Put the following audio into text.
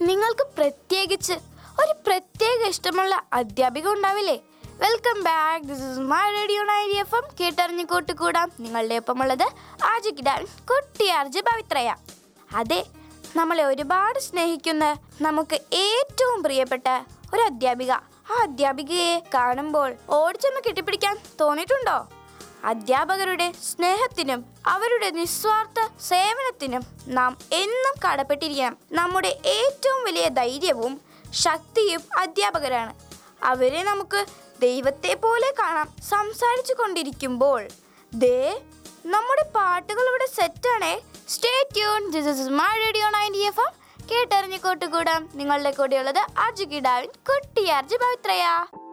നിങ്ങൾക്ക് പ്രത്യേകിച്ച് ഒരു പ്രത്യേക ഇഷ്ടമുള്ള അധ്യാപിക ഉണ്ടാവില്ലേ welcome back this is my radio ninety F M കേട്ടറിഞ്ഞ് കൂട്ടുകൂടാം നിങ്ങളുടെ ഒപ്പമുള്ളത് ആജിക്കിടാൻ കുട്ടി ആർജ് പവിത്രയ അതെ നമ്മളെ ഒരുപാട് സ്നേഹിക്കുന്ന നമുക്ക് ഏറ്റവും പ്രിയപ്പെട്ട ഒരു അധ്യാപിക ആ അധ്യാപികയെ കാണുമ്പോൾ ഓടിച്ചെന്ന് കെട്ടിപ്പിടിക്കാൻ തോന്നിയിട്ടുണ്ടോ അധ്യാപകരുടെ സ്നേഹത്തിനും അവരുടെ നിസ്വാർത്ഥ സേവനത്തിനും നാം എന്നും കടപ്പെട്ടിരിക്കണം നമ്മുടെ ഏറ്റവും വലിയ ധൈര്യവും ശക്തിയും അധ്യാപകരാണ് അവരെ നമുക്ക് ദൈവത്തെ പോലെ കാണാം സംസാരിച്ചു കൊണ്ടിരിക്കുമ്പോൾ ദേ നമ്മുടെ പാട്ടുകൾ ഇവിടെ സെറ്റാണേ stay tune this is my radio ninety F M കേട്ടറിഞ്ഞ് കൂട്ടുകൂടാം നിങ്ങളുടെ കൂടെയുള്ളത് അർജു കിടാവിൻ കുട്ടി അർജു പവിത്രയാ